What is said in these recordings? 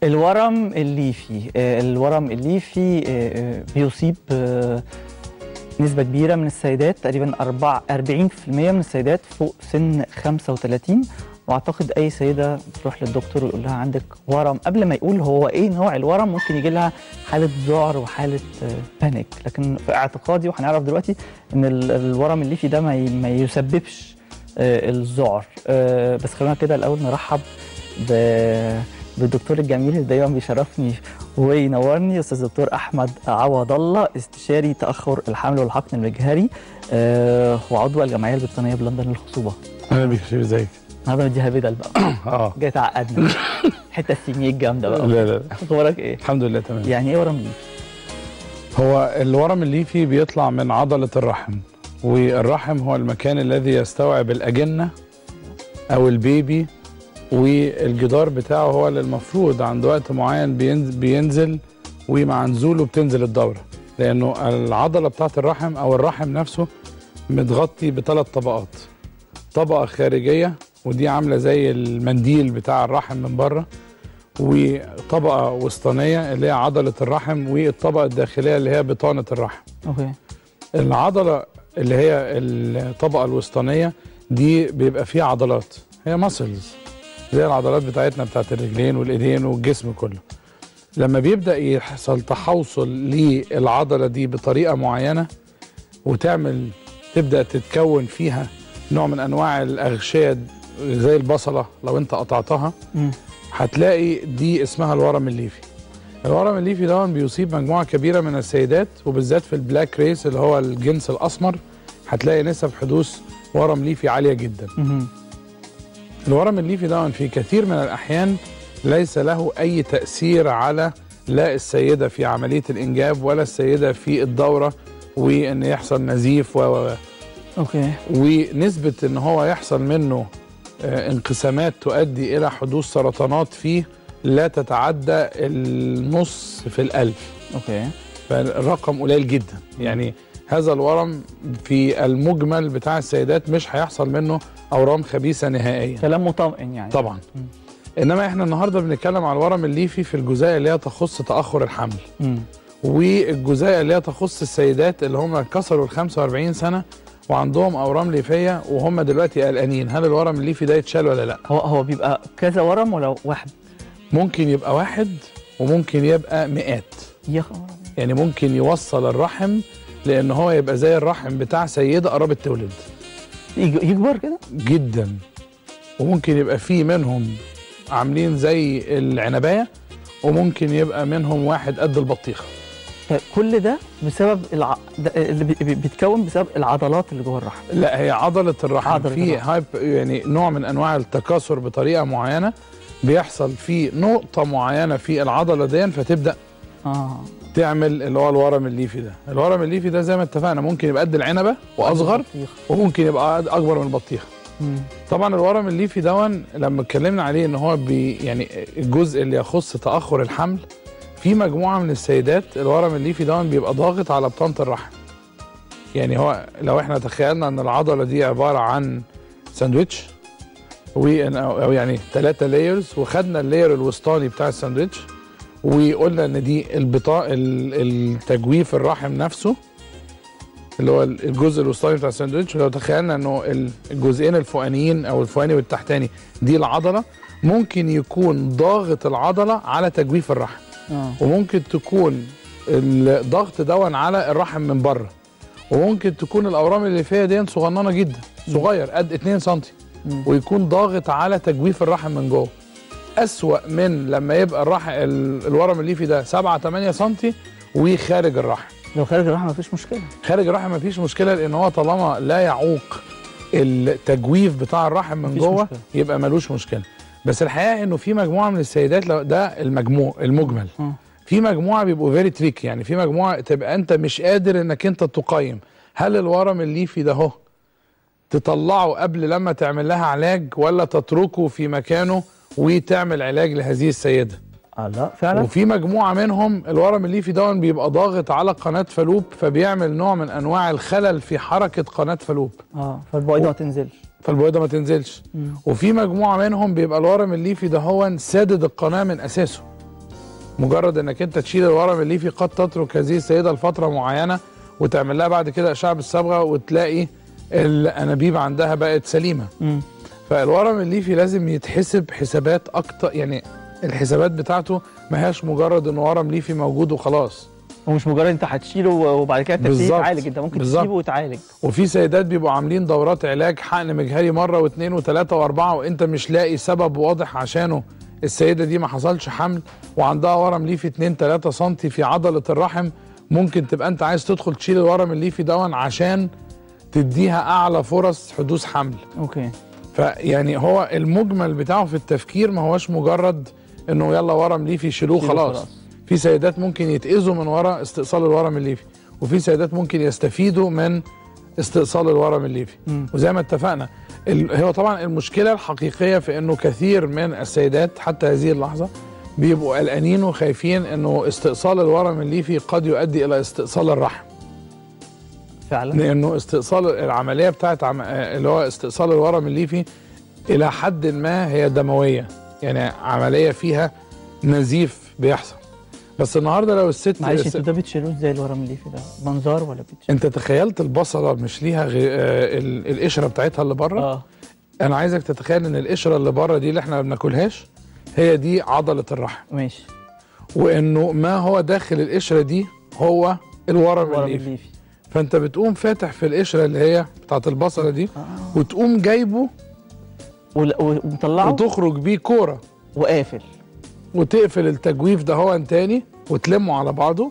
الورم الليفي آه، الورم الليفي آه، آه، بيصيب آه، نسبة كبيرة من السيدات تقريبا أربع- 40% من السيدات فوق سن 35 واعتقد اي سيده تروح للدكتور ويقول لها عندك ورم قبل ما يقول هو ايه نوع الورم ممكن يجي لها حاله ذعر وحاله آه، بانيك لكن في اعتقادي وهنعرف دلوقتي ان ال- الورم الليفي ده ما ي- ما يسببش آه، الذعر آه، بس خلينا كده الاول نرحب ب- بالدكتور الجميل اللي دايما بيشرفني وينورني استاذ الدكتور احمد عوض الله استشاري تاخر الحمل والحقن المجهري آه، وعضو الجمعيه البريطانيه بلندن للخصوبه اهلا بيك يا شريف ازيك النهارده مديها بدل بقى اه جاي تعقدنا الحته السينيه الجامده بقى لا لا اخبارك ايه؟ الحمد لله تمام يعني ايه ورم ليفي؟ هو الورم الليفي بيطلع من عضلة الرحم والرحم هو المكان الذي يستوعب الأجنة أو البيبي والجدار بتاعه هو اللي المفروض عند وقت معين بينز- بينزل ومع نزوله بتنزل الدورة لأنه العضلة بتاعت الرحم أو الرحم نفسه متغطي بثلاث طبقات طبقة خارجية ودي عاملة زي المنديل بتاع الرحم من بره وطبقة وسطانية اللي هي عضلة الرحم والطبقة الداخلية اللي هي بطانة الرحم اوكي العضلة اللي هي الطبقة الوسطانية دي بيبقى فيها عضلات هي ماسلز زي العضلات بتاعتنا بتاعت الرجلين والايدين والجسم كله لما بيبدأ يحصل تحوصل للعضلة دي بطريقة معينة وتعمل تبدأ تتكون فيها نوع من أنواع الأغشية زي البصلة لو أنت قطعتها مم. هتلاقي دي اسمها الورم الليفي الورم الليفي ده بيصيب مجموعة كبيرة من السيدات وبالذات في البلاك ريس اللي هو الجنس الأسمر هتلاقي نسب حدوث ورم ليفي عالية جدا مهم. الورم الليفي ده في كثير من الأحيان ليس له أي تأثير على لا السيدة في عملية الإنجاب ولا السيدة في الدورة وإن يحصل نزيف و و- و. اوكي ونسبة ان هو يحصل منه آه، انقسامات تؤدي الى حدوث سرطانات فيه لا تتعدى النص في الألف اوكي فالرقم قليل جدا يعني هذا الورم في المجمل بتاع السيدات مش هيحصل منه أورام خبيثة نهائيا كلام مطمئن يعني طبعا انما احنا النهارده بنتكلم على الورم الليفي في الجزئيه اللي هي تخص تاخر الحمل مم. والجزئيه اللي هي تخص السيدات اللي هم كسروا ال 45 سنه وعندهم اورام ليفيه وهم دلوقتي قلقانين هل الورم الليفي ده يتشال ولا لا هو هو بيبقى كذا ورم ولا واحد؟ ممكن يبقى واحد وممكن يبقى مئات يا خبر يعني ممكن يوصل الرحم لان هو يبقى زي الرحم بتاع سيده قربت تولد يج- يكبر كده؟ جدا وممكن يبقى فيه منهم عاملين زي العنبايه وممكن يبقى منهم واحد قد البطيخه طيب كل ده بسبب الع... ده اللي بي- بي- بيتكون بسبب العضلات اللي جوه الرحم لا هي عضلة الرحم عضلة في الرحم. هايب يعني نوع من انواع التكاثر بطريقة معينة بيحصل في نقطة معينة في العضلة دي فتبدأ اه تعمل اللي هو الورم الليفي ده الورم الليفي ده زي ما اتفقنا ممكن يبقى قد العنبة واصغر بطيخ. وممكن يبقى قد- اكبر من البطيخة مم. طبعا الورم الليفي دون لما اتكلمنا عليه ان هو بي يعني الجزء اللي يخص تاخر الحمل في مجموعه من السيدات الورم الليفي دون بيبقى ضاغط على بطانه الرحم يعني هو لو احنا تخيلنا ان العضله دي عباره عن ساندويتش و او يعني ثلاثه لايرز وخدنا اللاير الوسطاني بتاع الساندويتش وقلنا ان دي البطاقه التجويف الرحم نفسه اللي هو الجزء الوسطاني بتاع الساندوتش ولو تخيلنا انه الجزئين الفوقانيين او الفوقاني والتحتاني دي العضله ممكن يكون ضاغط العضله على تجويف الرحم اه وممكن تكون الضغط دون على الرحم من بره وممكن تكون الاورام اللي فيها دي صغننه جدا صغير قد 2 سم مم. ويكون ضاغط على تجويف الرحم من جوه اسوأ من لما يبقى الرحم ال- الورم الليفي ده 7 8 سم وخارج الرحم لو خارج الرحم مفيش مشكله خارج الرحم مفيش مشكله لان هو طالما لا يعوق التجويف بتاع الرحم من مفيش جوه مشكلة. يبقى ملوش مشكله بس الحقيقه انه في مجموعه من السيدات لو ده المجموع المجمل اه في مجموعه بيبقوا فيري تريك يعني في مجموعه تبقى انت مش قادر انك انت تقيم هل الورم الليفي ده اهو تطلعه قبل لما تعمل لها علاج ولا تتركه في مكانه وتعمل علاج لهذه السيده اه لا فعلا وفي مجموعه منهم الورم الليفي دون بيبقى ضاغط على قناه فالوب فبيعمل نوع من انواع الخلل في حركه قناه فالوب اه فالبويضه ما تنزلش فالبويضه ما تنزلش مم. وفي مجموعه منهم بيبقى الورم الليفي ده هو سادد القناه من اساسه مجرد انك انت تشيل الورم الليفي قد تترك هذه السيده لفتره معينه وتعمل لها بعد كده اشعه بالصبغه وتلاقي الانابيب عندها بقت سليمه مم. فالورم الليفي لازم يتحسب حسابات اكتر يعني الحسابات بتاعته ما هياش مجرد ان ورم ليفي موجود وخلاص ومش مجرد انت هتشيله وبعد كده تبتدي بالظبط. تعالج انت ممكن بالظبط. تسيبه وتعالج وفي سيدات بيبقوا عاملين دورات علاج حقن مجهري مره واثنين وثلاثه واربعه وانت مش لاقي سبب واضح عشانه السيده دي ما حصلش حمل وعندها ورم ليفي 2 3 سم في عضله الرحم ممكن تبقى انت عايز تدخل تشيل الورم الليفي دون عشان تديها اعلى فرص حدوث حمل اوكي فيعني هو المجمل بتاعه في التفكير ما هوش مجرد انه يلا ورم ليفي شيلوه شيلوه خلاص خلاص. في سيدات ممكن يتأذوا من وراء استئصال الورم الليفي وفي سيدات ممكن يستفيدوا من استئصال الورم الليفي مم. وزي ما اتفقنا ال- هو طبعا المشكله الحقيقيه في انه كثير من السيدات حتى هذه اللحظه بيبقوا قلقانين وخايفين انه استئصال الورم الليفي قد يؤدي الى استئصال الرحم فعلا لانه استئصال العمليه بتاعت عم... آه، اللي هو استئصال الورم الليفي الى حد ما هي دمويه يعني عمليه فيها نزيف بيحصل بس النهارده لو الست معلش الس- انتوا ده بتشيلوه ازاي الورم الليفي ده منظار ولا بتشيل انت تخيلت البصله مش ليها غي... آه، ال- القشره بتاعتها اللي بره اه انا عايزك تتخيل ان القشره اللي بره دي اللي احنا ما بناكلهاش هي دي عضله الرحم ماشي وانه ما هو داخل القشره دي هو الورم الورم الليفي الليفي فانت بتقوم فاتح في القشره اللي هي بتاعت البصله دي آه. وتقوم جايبه ول- و- ومطلعه وتخرج بيه كوره وقافل وتقفل التجويف ده هو تاني وتلمه على بعضه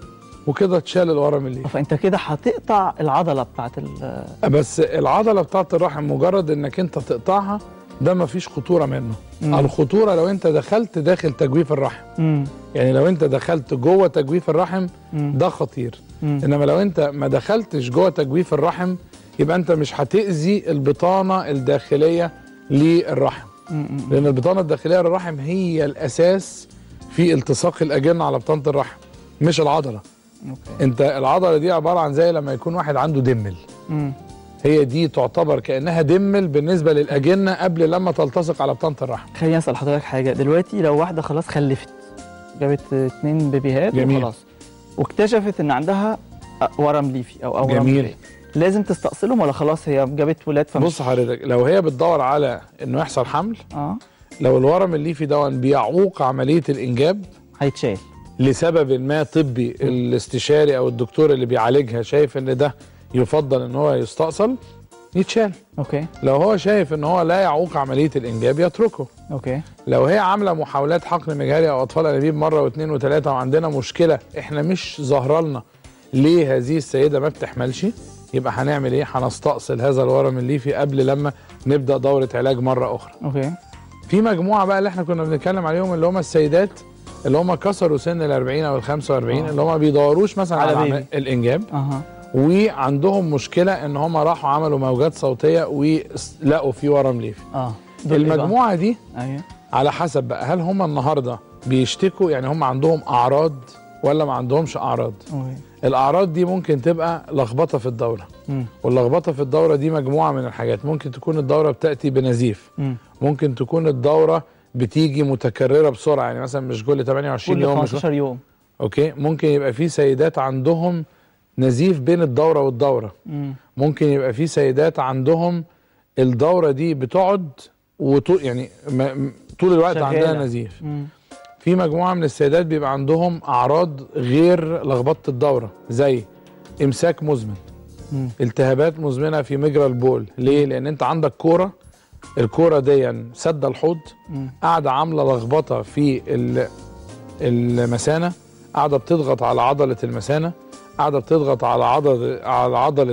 وكده تشال الورم الليفي فانت كده هتقطع العضله بتاعت ال بس العضله بتاعت الرحم مجرد انك انت تقطعها ده مفيش خطوره منه مم. الخطوره لو انت دخلت داخل تجويف الرحم مم. يعني لو انت دخلت جوه تجويف الرحم مم. ده خطير مم. انما لو انت ما دخلتش جوه تجويف الرحم يبقى انت مش هتاذي البطانه الداخليه للرحم مم. مم. لان البطانه الداخليه للرحم هي الاساس في التصاق الاجنه على بطانه الرحم مش العضله اوكي انت العضله دي عباره عن زي لما يكون واحد عنده دمل مم. هي دي تعتبر كانها دمل بالنسبه للاجنه قبل لما تلتصق على بطانه الرحم خليني اسال حضرتك حاجه دلوقتي لو واحده خلاص خلفت جابت اتنين بيبيهات جميل. وخلاص واكتشفت ان عندها ورم ليفي او اورام جميل. ليفي. لازم تستأصلهم ولا خلاص هي جابت ولاد فمش بص حضرتك لو هي بتدور على انه يحصل حمل اه لو الورم الليفي دون بيعوق عمليه الانجاب هيتشال لسبب ما طبي الاستشاري او الدكتور اللي بيعالجها شايف ان ده يفضل ان هو يستأصل يتشال اوكي لو هو شايف ان هو لا يعوق عمليه الانجاب يتركه اوكي لو هي عامله محاولات حقن مجهري او اطفال انابيب مره واثنين وثلاثه وعندنا مشكله احنا مش ظاهره لنا ليه هذه السيده ما بتحملش يبقى هنعمل ايه هنستأصل هذا الورم الليفي قبل لما نبدا دوره علاج مره اخرى اوكي في مجموعه بقى اللي احنا كنا بنتكلم عليهم اللي هم السيدات اللي هم كسروا سن ال 40 او ال 45 آه. اللي هم بيدوروش مثلا على على, بيبي. عم- الانجاب اها وعندهم مشكله ان هم راحوا عملوا موجات صوتيه ولقوا في ورم ليفي اه دول إيه بقى؟ المجموعه دي ايوه على حسب بقى هل هم النهارده بيشتكوا يعني هم عندهم اعراض ولا ما عندهمش اعراض اوكي الاعراض دي ممكن تبقى لخبطه في الدوره مم. واللخبطه في الدوره دي مجموعه من الحاجات ممكن تكون الدوره بتاتي بنزيف مم. ممكن تكون الدوره بتيجي متكرره بسرعه يعني مثلا مش كل 28 كل يوم مش 15 يوم اوكي ممكن يبقى في سيدات عندهم نزيف بين الدوره والدوره مم. ممكن يبقى في سيدات عندهم الدوره دي بتقعد وطول يعني ما- م- طول الوقت شغالة. عندها نزيف مم. في مجموعه من السيدات بيبقى عندهم اعراض غير لخبطه الدوره زي امساك مزمن مم. التهابات مزمنه في مجرى البول ليه لان انت عندك كوره الكوره دي سد الحوض مم. قاعده عامله لخبطه في ال- المثانه قاعده بتضغط على عضله المثانه قاعده بتضغط على عضله على عضله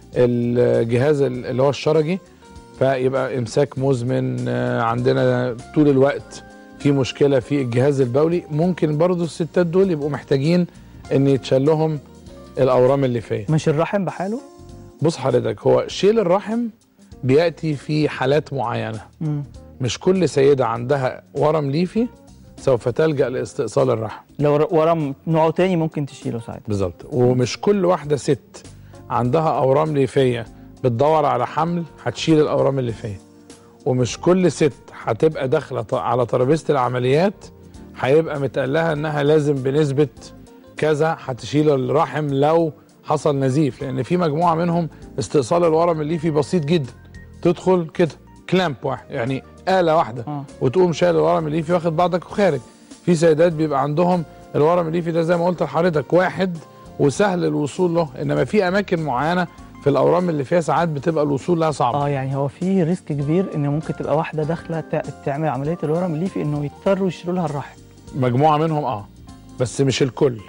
الجهاز اللي هو الشرجي فيبقى امساك مزمن آه، عندنا طول الوقت في مشكله في الجهاز البولي ممكن برضو الستات دول يبقوا محتاجين ان يتشال لهم الاورام الليفيه مش الرحم بحاله بص حضرتك هو شيل الرحم بياتي في حالات معينه مم. مش كل سيده عندها ورم ليفي سوف تلجا لاستئصال الرحم لو ر- ورم نوعه تاني ممكن تشيله ساعتها بالظبط ومش كل واحده ست عندها اورام ليفيه بتدور على حمل هتشيل الاورام الليفيه ومش كل ست هتبقى داخله ط- على ترابيزه العمليات هيبقى متقال لها انها لازم بنسبه كذا هتشيل الرحم لو حصل نزيف لان في مجموعه منهم استئصال الورم الليفي بسيط جدا تدخل كده كلامب واحد يعني آلة واحدة آه. وتقوم شايل الورم الليفي واخد بعضك وخارج في سيدات بيبقى عندهم الورم الليفي ده زي ما قلت لحضرتك واحد وسهل الوصول له انما في اماكن معينه في الاورام اللي فيها ساعات بتبقى الوصول لها صعب اه يعني هو في ريسك كبير ان ممكن تبقى واحده داخله تع- تعمل عمليه الورم الليفي انه يضطروا يشيلوا لها الرحم مجموعه منهم اه بس مش الكل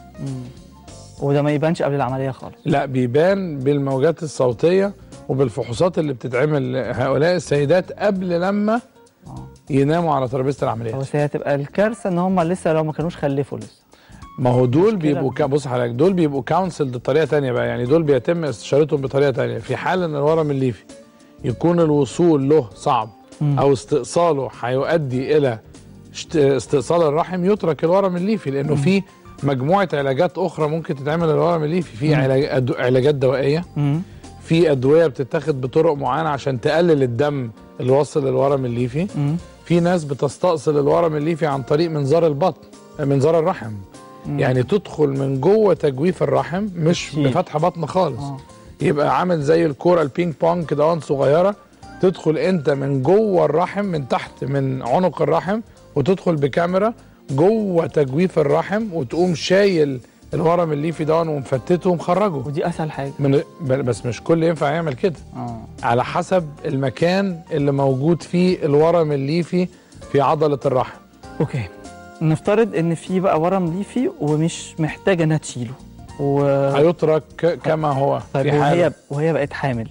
وده ما يبانش قبل العمليه خالص لا بيبان بالموجات الصوتيه وبالفحوصات اللي بتتعمل هؤلاء السيدات قبل لما اه يناموا على ترابيزه العمليات بس هي هتبقى الكارثه ان هم لسه لو ما كانوش خلفوا لسه ما هو دول مشكلة بيبقوا كا- بص حضرتك دول بيبقوا كونسلد بطريقه تانية بقى يعني دول بيتم استشارتهم بطريقه تانية في حال ان الورم الليفي يكون الوصول له صعب مم. او استئصاله هيؤدي الى اشت- استئصال الرحم يترك الورم الليفي لانه في مجموعه علاجات اخرى ممكن تتعمل للورم الليفي في علاج أدو- علاجات دوائيه مم. في ادويه بتتاخد بطرق معينه عشان تقلل الدم اللي واصل للورم الليفي مم. في ناس بتستأصل الورم الليفي عن طريق منظار البطن منظار الرحم مم. يعني تدخل من جوه تجويف الرحم مش تشيل. بفتح بطن خالص اه يبقى عامل زي الكوره البينج بونج كده وان صغيره تدخل انت من جوه الرحم من تحت من عنق الرحم وتدخل بكاميرا جوه تجويف الرحم وتقوم شايل الورم الليفي ده ومفتته ومخرجه ودي اسهل حاجه من بس مش كل ينفع يعمل كده اه على حسب المكان اللي موجود فيه الورم الليفي في عضله الرحم اوكي نفترض ان في بقى ورم ليفي ومش محتاجه انها تشيله و هيترك ك- كما هو طيب في حاله وهي وهي بقت حامل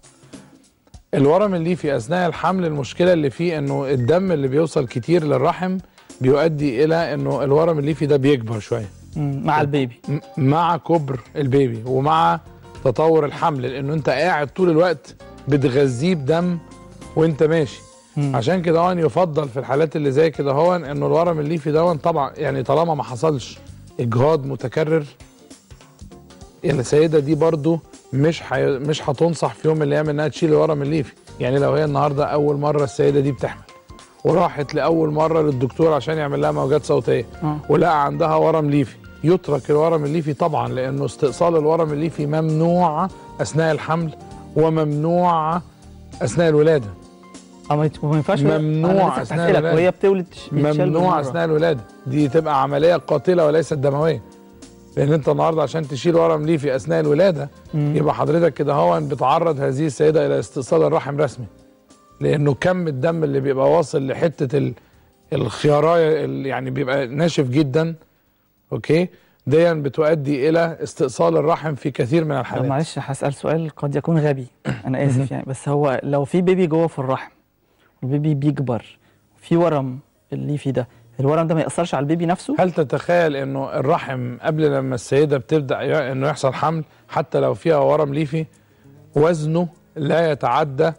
الورم الليفي اثناء الحمل المشكله اللي فيه انه الدم اللي بيوصل كتير للرحم بيؤدي الى انه الورم الليفي ده بيكبر شويه مم. مع البيبي م- مع كبر البيبي ومع تطور الحمل لانه انت قاعد طول الوقت بتغذيه بدم وانت ماشي مم. عشان كده هون يفضل في الحالات اللي زي كده هون انه الورم الليفي دون طبعا يعني طالما ما حصلش اجهاض متكرر السيده دي برضو مش حي... مش هتنصح في يوم من الايام انها تشيل الورم الليفي يعني لو هي النهارده اول مره السيده دي بتحمل وراحت لاول مره للدكتور عشان يعمل لها موجات صوتيه اه ولقى عندها ورم ليفي يترك الورم الليفي طبعا لانه استئصال الورم الليفي ممنوع اثناء الحمل وممنوع اثناء الولاده اه ما يت- ما ينفعش ممنوع أنا لسه أثناء هسألك، الولادة. وهي بتولد تش- يتشال ممنوع بالمرة. اثناء الولاده دي تبقى عمليه قاتله وليست دمويه لان انت النهارده عشان تشيل ورم ليفي اثناء الولاده مم. يبقى حضرتك كده هو بتعرض هذه السيده الى استئصال الرحم رسمي لانه كم الدم اللي بيبقى واصل لحته ال- الخيارايه ال- يعني بيبقى ناشف جدا اوكي دي بتؤدي الى استئصال الرحم في كثير من طب الحالات معلش هسأل سؤال قد يكون غبي انا اسف يعني بس هو لو في بيبي جوه في الرحم البيبي بيكبر في ورم الليفي ده الورم ده ما يأثرش على البيبي نفسه هل تتخيل انه الرحم قبل لما السيده بتبدا ي- انه يحصل حمل حتى لو فيها ورم ليفي وزنه لا يتعدى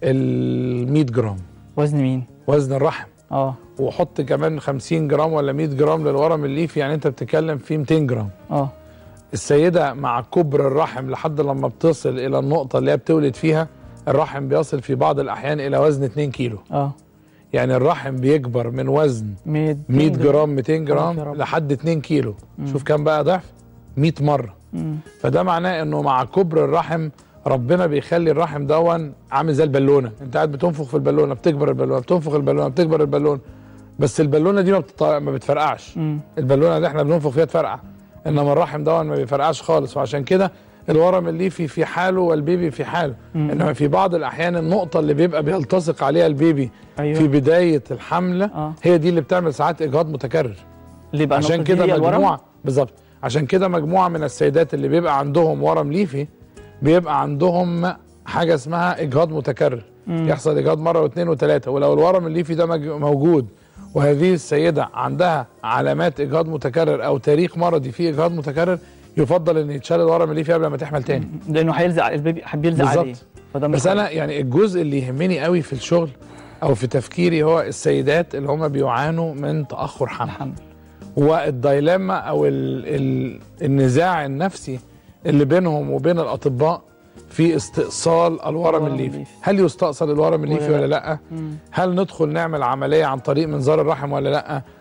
ال 100 جرام وزن مين وزن الرحم اه وحط كمان 50 جرام ولا 100 جرام للورم الليفي يعني انت بتتكلم في 200 جرام اه السيده مع كبر الرحم لحد لما بتصل الى النقطه اللي هي بتولد فيها الرحم بيصل في بعض الاحيان الى وزن 2 كيلو اه يعني الرحم بيكبر من وزن 100 100 جرام 200 يا جرام رب. لحد 2 كيلو شوف كام بقى ضعف 100 مره مم. فده معناه انه مع كبر الرحم ربنا بيخلي الرحم دون عامل زي البالونه انت قاعد بتنفخ في البالونه بتكبر البالونه بتنفخ البالونه بتكبر البالونه بس البالونه دي ما, بتط... ما بتفرقعش مم. البالونه اللي احنا بننفخ فيها تفرقع انما الرحم دون ما بيفرقعش خالص وعشان كده الورم الليفي في حاله والبيبي في حاله مم. انما في بعض الاحيان النقطه اللي بيبقى بيلتصق عليها البيبي ايوه في بدايه الحمل اه هي دي اللي بتعمل ساعات اجهاض متكرر اللي بقى عشان النقطة دي كده هي الورم؟ مجموعه بالظبط عشان كده مجموعه من السيدات اللي بيبقى عندهم ورم ليفي بيبقى عندهم حاجه اسمها اجهاض متكرر مم. يحصل اجهاض مره واثنين وثلاثه ولو الورم الليفي ده مج- موجود وهذه السيده عندها علامات اجهاض متكرر او تاريخ مرضي فيه اجهاض متكرر يفضل ان يتشال الورم الليفي قبل ما تحمل تاني لانه هيلزق البيبي بيلزق بالظبط. عليه فده مش بس انا يعني الجزء اللي يهمني قوي في الشغل او في تفكيري هو السيدات اللي هم بيعانوا من تاخر حمل الحمل والدايلاما او ال ال النزاع النفسي اللي بينهم وبين الاطباء في استئصال الورم الورم الليفي الليفي. هل يستأصل الورم الليفي ولا ولا لا مم. هل ندخل نعمل عمليه عن طريق منظار الرحم ولا لا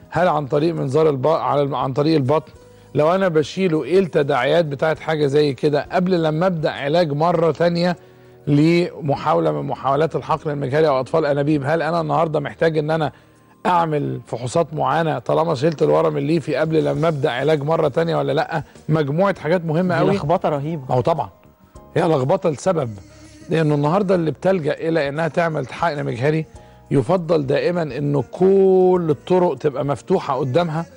هل عن طريق منظار الب... على عن طريق البطن لو انا بشيله ايه التداعيات بتاعت حاجه زي كده قبل لما ابدا علاج مره تانية لمحاوله من محاولات الحقن المجهري او اطفال انابيب هل انا النهارده محتاج ان انا اعمل فحوصات معينه طالما شلت الورم الليفي قبل لما ابدا علاج مره تانية ولا لا مجموعه حاجات مهمه دي قوي لخبطه رهيبه ما هو طبعا هي لخبطه لسبب لانه النهارده اللي بتلجا الى انها تعمل حقن مجهري يفضل دائما انه كل الطرق تبقى مفتوحه قدامها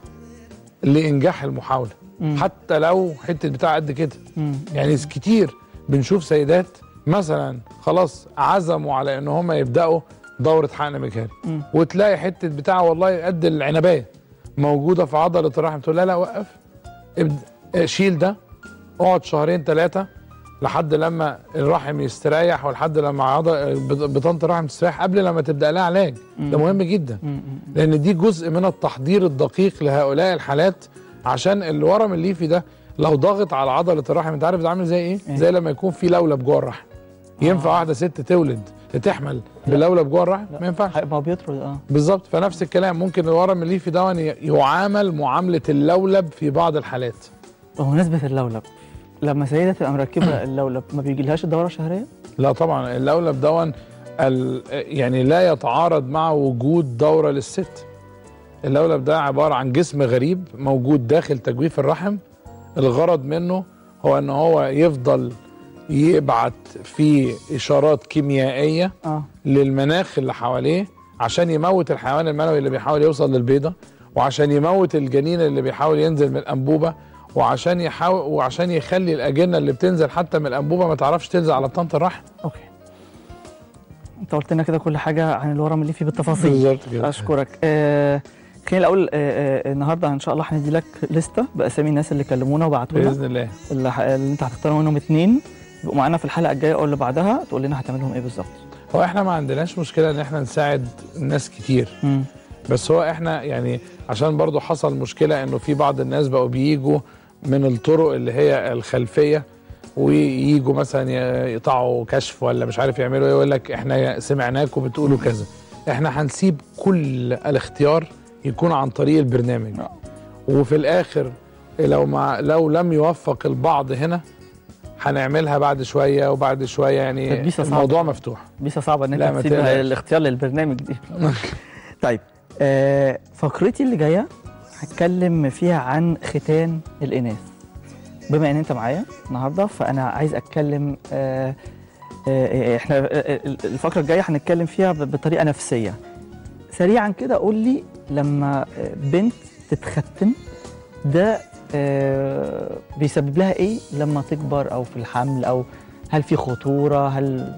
لانجاح المحاوله مم. حتى لو حته بتاع قد كده مم. يعني كتير بنشوف سيدات مثلا خلاص عزموا على ان هم يبداوا دوره حقن مجهري مم. وتلاقي حته بتاع والله قد العنبايه موجوده في عضله الرحم تقول لا لا وقف ابد... آه، شيل ده اقعد شهرين ثلاثه لحد لما الرحم يستريح ولحد لما عضل بطانه الرحم تستريح قبل لما تبدا لها علاج ده مهم جدا مم. مم. لان دي جزء من التحضير الدقيق لهؤلاء الحالات عشان الورم الليفي ده لو ضاغط على عضله الرحم انت عارف ده عامل زي ايه؟ إيه؟ زي لما يكون في لولب جوه الرحم ينفع واحده ست تولد تحمل بلولب جوه الرحم ما ينفعش ما هو بيطرد اه بالظبط فنفس الكلام ممكن الورم الليفي ده يعامل معامله اللولب في بعض الحالات بمناسبه اللولب لما سيده تبقى مركبه اللولب ما بيجيلهاش الدوره الشهريه؟ لا طبعا اللولب دون ال- يعني لا يتعارض مع وجود دوره للست اللولب ده عباره عن جسم غريب موجود داخل تجويف الرحم الغرض منه هو ان هو يفضل يبعت فيه اشارات كيميائيه اه للمناخ اللي حواليه عشان يموت الحيوان المنوي اللي بيحاول يوصل للبيضه وعشان يموت الجنين اللي بيحاول ينزل من الانبوبه وعشان يحاول وعشان يخلي الاجنه اللي بتنزل حتى من الانبوبه ما تعرفش تنزل على بطانه الرحم اوكي انت قلت لنا كده كل حاجه عن الورم الليفي بالتفاصيل بالظبط كده اشكرك آه خليني الاول آه آه النهارده ان شاء الله هندي لك لسته باسامي الناس اللي كلمونا وبعتوا لنا باذن الله اللي, ح- اللي انت هتختار منهم اثنين يبقوا معانا في الحلقه الجايه او اللي بعدها تقول لنا هتعمل لهم ايه بالظبط هو احنا ما عندناش مشكله ان احنا نساعد ناس كتير مم. بس هو احنا يعني عشان برضو حصل مشكله انه في بعض الناس بقوا بيجوا من الطرق اللي هي الخلفيه وييجوا مثلا ي- يقطعوا كشف ولا مش عارف يعملوا ايه يقول لك احنا سمعناكم بتقولوا كذا احنا هنسيب كل الاختيار يكون عن طريق البرنامج آه. وفي الاخر لو ما لو لم يوفق البعض هنا هنعملها بعد شويه وبعد شويه يعني تدبيسة صعبة. الموضوع مفتوح بيسه صعبه ان لا، ما انت تسيب تقلقش. الاختيار للبرنامج دي طيب آه فقرتي اللي جايه هتكلم فيها عن ختان الاناث بما ان انت معايا النهارده فانا عايز اتكلم آه آه احنا آه، آه، الفقره الجايه هنتكلم فيها ب- بطريقه نفسيه سريعا كده قول لي لما آه، بنت تتختن ده آه بيسبب لها ايه لما تكبر او في الحمل او هل في خطوره هل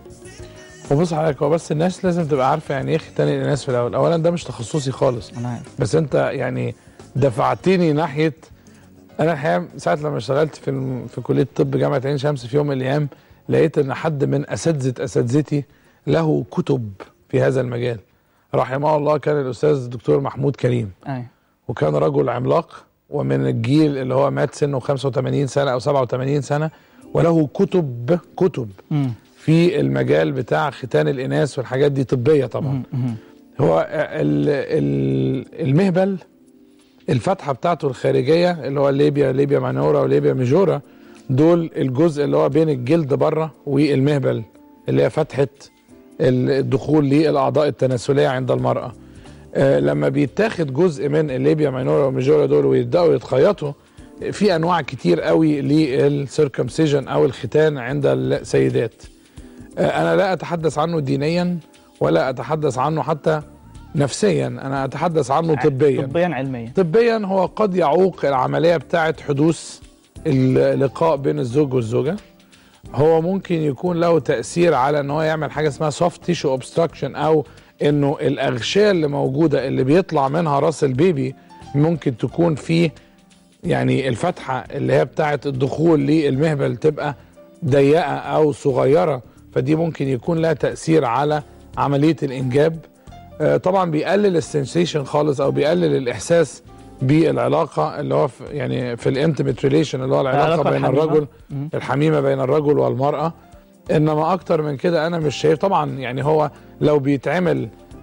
وبص حضرتك هو بس الناس لازم تبقى عارفه يعني ايه ختان الاناث في الاول اولا ده مش تخصصي خالص انا عارف بس انت يعني دفعتني ناحيه انا الحقيقه ساعه لما اشتغلت في الم- في كليه طب جامعه عين شمس في يوم من الايام لقيت ان حد من اساتذه اساتذتي له كتب في هذا المجال رحمه الله كان الاستاذ الدكتور محمود كريم ايوه وكان رجل عملاق ومن الجيل اللي هو مات سنه 85 سنه او 87 سنه وله كتب كتب امم في المجال بتاع ختان الاناث والحاجات دي طبيه طبعا مم. هو ال- ال- المهبل الفتحه بتاعته الخارجيه اللي هو الليبيا ليبيا مانورا وليبيا ميجورا دول الجزء اللي هو بين الجلد بره والمهبل اللي هي فتحه ال- الدخول للاعضاء التناسليه عند المراه آه، لما بيتاخد جزء من الليبيا ماينورا وميجورا دول ويبداوا يتخيطوا في انواع كتير قوي للسيركمسيجن او الختان عند السيدات آه، انا لا اتحدث عنه دينيا ولا اتحدث عنه حتى نفسيا انا اتحدث عنه طبيا طبيا علميا طبيا هو قد يعوق العمليه بتاعه حدوث اللقاء بين الزوج والزوجه هو ممكن يكون له تاثير على ان هو يعمل حاجه اسمها سوفت تيشو اوبستراكشن او انه الاغشيه اللي موجوده اللي بيطلع منها راس البيبي ممكن تكون فيه يعني الفتحه اللي هي بتاعه الدخول للمهبل تبقى ضيقه او صغيره فدي ممكن يكون لها تاثير على عمليه الانجاب آه، طبعا بيقلل السنسيشن خالص او بيقلل الاحساس بالعلاقه اللي هو في يعني في الانتيميت ريليشن اللي هو العلاقه العلاقة بين الحميمة. الرجل مم. الحميمه بين الرجل والمراه انما اكتر من كده انا مش شايف طبعا يعني هو لو بيتعمل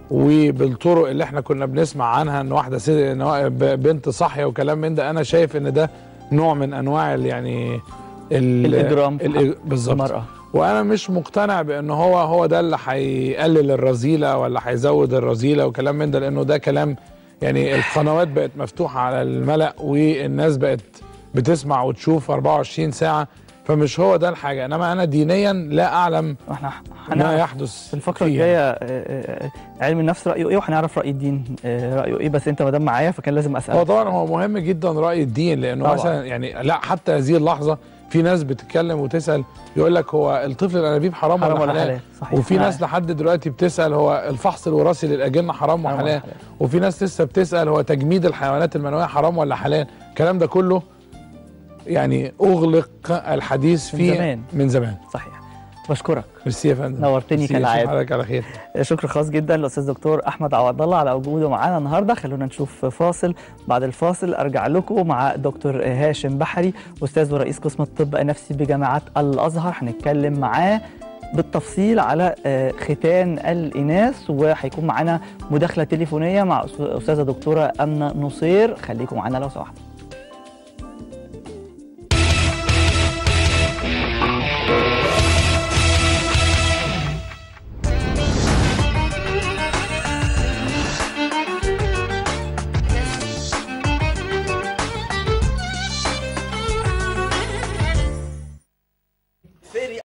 وبالطرق اللي احنا كنا بنسمع عنها ان واحده ست إن هو ب- بنت صاحيه وكلام من ده انا شايف ان ده نوع من انواع ال- يعني ال- الإجرام في ال- بالظبط المرأة وانا مش مقتنع بان هو هو ده اللي هيقلل الرذيله ولا هيزود الرذيله وكلام من ده لانه ده كلام يعني القنوات بقت مفتوحه على الملأ والناس بقت بتسمع وتشوف 24 ساعه فمش هو ده الحاجه انما انا دينيا لا اعلم واحنا ما هنعرف يحدث في الفقرة فيه. الجاية آه، آه، آه، علم النفس رأيه ايه وهنعرف رأي الدين آه، رأيه ايه بس انت مدام معايا فكان لازم هو اسألك طبعا هو مهم جدا راي الدين لانه طبعاً. مثلا يعني لا حتى هذه اللحظه في ناس بتتكلم وتسال يقول لك هو الطفل الانابيب حرام, حرام ولا ولا حلال حلال صحيح وفي أنا ناس لحد دلوقتي بتسال هو الفحص الوراثي للاجنه حرام حرام ولا وحلال حلال. وفي ناس لسه بتسال هو تجميد الحيوانات المنويه حرام ولا حلال الكلام ده كله يعني اغلق الحديث من فيه زمان. من زمان صحيح بشكرك ميرسي يا فندم نورتني ميرسي، كالعادة. أشوف حضرتك على خير شكر خاص جدا للاستاذ دكتور احمد عوض الله على وجوده معانا النهارده خلونا نشوف فاصل بعد الفاصل ارجع لكم مع دكتور هاشم بحري استاذ ورئيس قسم الطب النفسي بجامعه الازهر هنتكلم معاه بالتفصيل على آه، ختان الاناث وهيكون معانا مداخله تليفونيه مع استاذه دكتوره امنه نصير خليكم معانا لو سمحتوا